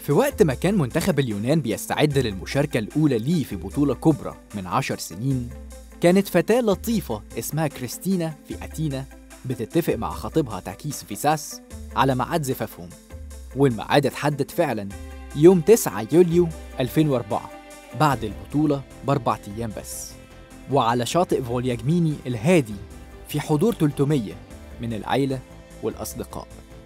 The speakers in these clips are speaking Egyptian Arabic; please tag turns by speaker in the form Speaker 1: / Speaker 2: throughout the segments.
Speaker 1: في وقت ما كان منتخب اليونان بيستعد للمشاركة الأولى ليه في بطولة كبرى من عشر سنين كانت فتاة لطيفة اسمها كريستينا في أتينا بتتفق مع خطيبها تاكيس فيساس على ميعاد زفافهم والميعاد اتحدد فعلا يوم 9 يوليو 2004 بعد البطولة بأربع أيام بس وعلى شاطئ فولياجميني الهادي في حضور 300 من العيلة والأصدقاء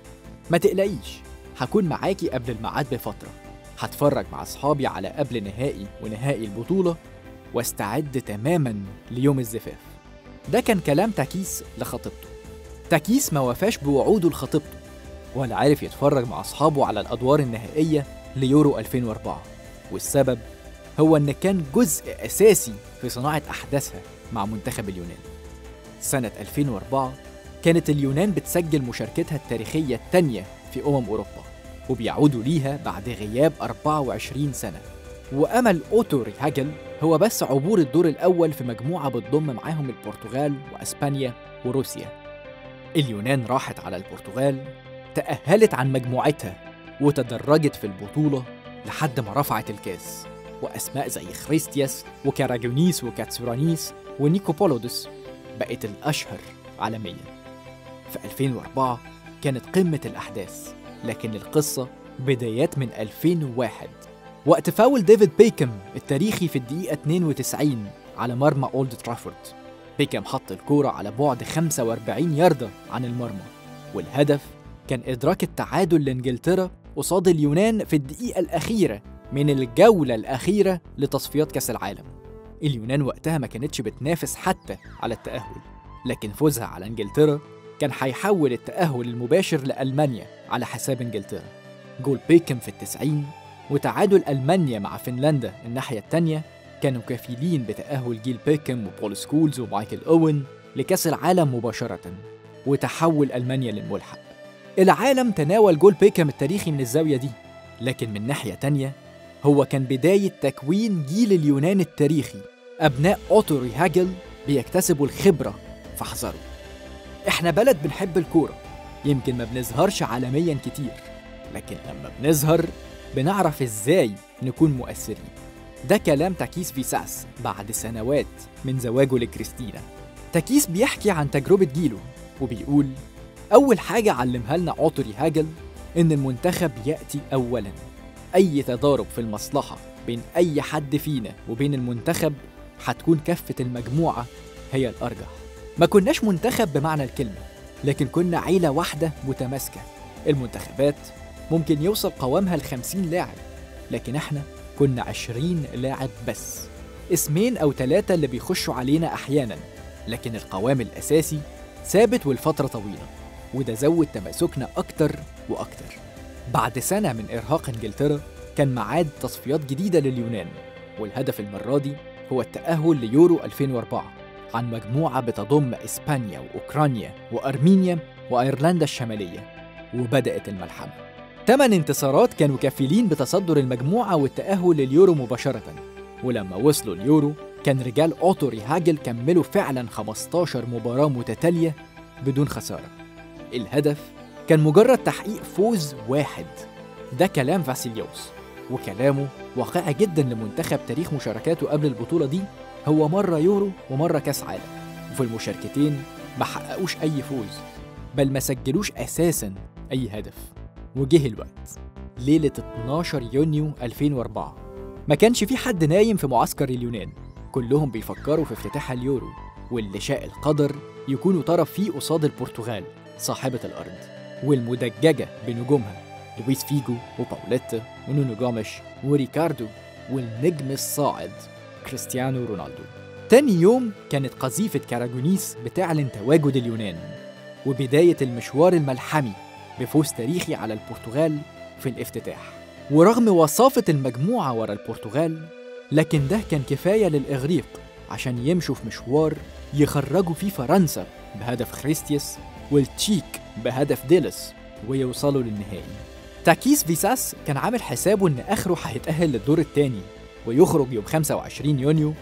Speaker 1: ما تقلقيش هكون معاكي قبل الميعاد بفترة هتفرج مع أصحابي على قبل نهائي ونهائي البطولة واستعد تماما ليوم الزفاف ده كان كلام تاكيس لخطيبته تاكيس ما وفاش بوعوده لخطيبته ولا عارف يتفرج مع أصحابه على الأدوار النهائية ليورو 2004 والسبب هو إن كان جزء أساسي في صناعة أحداثها مع منتخب اليونان سنة 2004 كانت اليونان بتسجل مشاركتها التاريخية الثانية في أمم أوروبا وبيعودوا ليها بعد غياب 24 سنة وأمل أوتو ريهاجل هو بس عبور الدور الأول في مجموعة بتضم معاهم البرتغال وأسبانيا وروسيا اليونان راحت على البرتغال تأهلت عن مجموعتها وتدرجت في البطولة لحد ما رفعت الكاس وأسماء زي خريستياس وكاراجونيس وكاتسورانيس ونيكوبولودس بقت الأشهر عالميا في 2004 كانت قمة الأحداث لكن القصة بدايات من 2001 وقت فاول ديفيد بيكم التاريخي في الدقيقة 92 على مرمى أولد ترافورد بيكم حط الكورة على بعد 45 ياردة عن المرمى والهدف كان إدراك التعادل لإنجلترا قصاد اليونان في الدقيقة الأخيرة من الجولة الأخيرة لتصفيات كأس العالم اليونان وقتها ما كانتش بتنافس حتى على التأهل لكن فوزها على إنجلترا كان هيحول التأهل المباشر لألمانيا على حساب إنجلترا جول بيكم في التسعين وتعادل ألمانيا مع فنلندا الناحية التانية كانوا كفيلين بتأهل جيل بيكم وبول سكولز ومايكل أوين لكأس العالم مباشرة وتحول ألمانيا للملحق العالم تناول جول بيكم التاريخي من الزاوية دي لكن من ناحية تانية هو كان بداية تكوين جيل اليونان التاريخي أبناء أوتو ريهاجل بيكتسبوا الخبرة فاحذروا إحنا بلد بنحب الكورة يمكن ما بنظهرش عالميا كتير لكن لما بنظهر بنعرف إزاي نكون مؤثرين ده كلام تاكيس فيساس بعد سنوات من زواجه لكريستينا تاكيس بيحكي عن تجربة جيله وبيقول أول حاجة علمها لنا عطري هاجل إن المنتخب يأتي أولاً أي تضارب في المصلحة بين أي حد فينا وبين المنتخب هتكون كفة المجموعة هي الأرجح ما كناش منتخب بمعنى الكلمة لكن كنا عيلة واحدة متماسكة المنتخبات ممكن يوصل قوامها لخمسين لاعب لكن احنا كنا عشرين لاعب بس اسمين أو ثلاثة اللي بيخشوا علينا أحيانا لكن القوام الأساسي ثابت والفترة طويلة وده زود تماسكنا أكتر وأكتر بعد سنة من إرهاق إنجلترا كان معاد تصفيات جديدة لليونان والهدف المرة دي هو التأهل ليورو 2004 عن مجموعة بتضم إسبانيا وأوكرانيا وأرمينيا وأيرلندا الشمالية وبدأت الملحمة ثمان انتصارات كانوا كفيلين بتصدر المجموعة والتأهل لليورو مباشرة ولما وصلوا اليورو كان رجال أوتو ريهاجل كملوا فعلا 15 مباراة متتالية بدون خسارة الهدف كان مجرد تحقيق فوز واحد ده كلام فاسيليوس وكلامه واقعي جدا لمنتخب تاريخ مشاركاته قبل البطولة دي هو مرة يورو ومرة كاس عالم وفي المشاركتين ما حققوش أي فوز بل ما سجلوش أساسا أي هدف وجه الوقت ليلة 12 يونيو 2004 ما كانش في حد نايم في معسكر اليونان كلهم بيفكروا في افتتاح اليورو واللي شاء القدر يكونوا طرف فيه قصاد البرتغال صاحبة الأرض والمدججة بنجومها لويس فيجو وباوليتا ونونو جوميش وريكاردو والنجم الصاعد كريستيانو رونالدو تاني يوم كانت قذيفة كاراجونيس بتعلن تواجد اليونان وبداية المشوار الملحمي بفوز تاريخي على البرتغال في الافتتاح ورغم وصافة المجموعة ورا البرتغال لكن ده كان كفاية للإغريق عشان يمشوا في مشوار يخرجوا فيه فرنسا بهدف خريستياس والتشيك بهدف ديلس ويوصلوا للنهائي تاكيس فيساس كان عامل حسابه ان اخره هيتأهل للدور الثاني ويخرج يوم 25 يونيو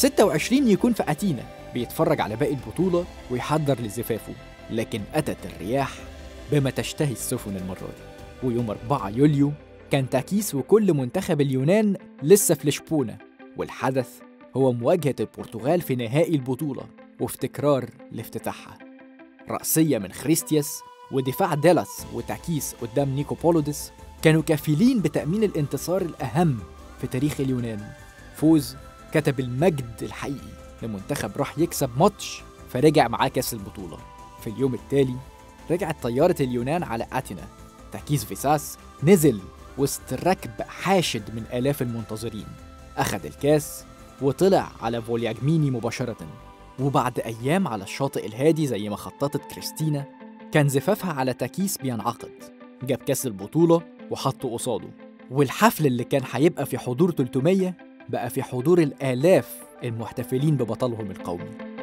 Speaker 1: 26 يكون في أتينا بيتفرج على باقي البطولة ويحضر لزفافه لكن أتت الرياح بما تشتهي السفن المرة دي ويوم 4 يوليو كان تاكيس وكل منتخب اليونان لسه في لشبونة والحدث هو مواجهة البرتغال في نهائي البطولة وفي تكرار لافتتاحها رأسية من خريستياس ودفاع ديلاس وتاكيس قدام نيكوبولودس كانوا كفيلين بتأمين الانتصار الأهم في تاريخ اليونان فوز كتب المجد الحقيقي لمنتخب راح يكسب ماتش فرجع معاه كاس البطولة في اليوم التالي رجعت طيارة اليونان على أتينا تاكيس فيساس نزل وسط ركب حاشد من آلاف المنتظرين أخذ الكاس وطلع على فولياجميني مباشرة وبعد أيام على الشاطئ الهادي زي ما خططت كريستينا كان زفافها على تاكيس بينعقد جاب كاس البطولة وحطه قصاده والحفل اللي كان هيبقى في حضور 300 بقى في حضور الآلاف المحتفلين ببطلهم القومي